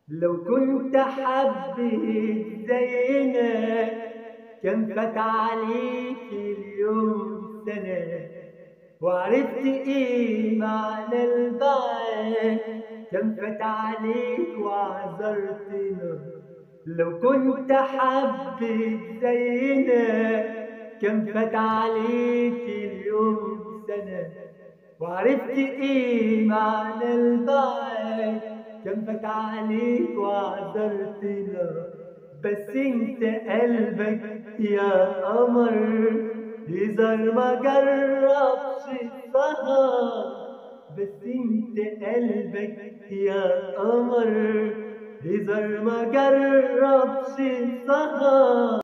لو كنت حبيت زينا كان فات عليك اليوم سنة وعرفت ايه معنى البعد كان فات عليك وعذرتنا لو كنت حبيت زينا كان فات عليك اليوم سنة وعرفت ايه معنى البعد كان فات عليك وعذرتنا بس انت قلبك يا قمر يظهر ما جربش السهر بس انت قلبك يا قمر يظهر ما جربش السهر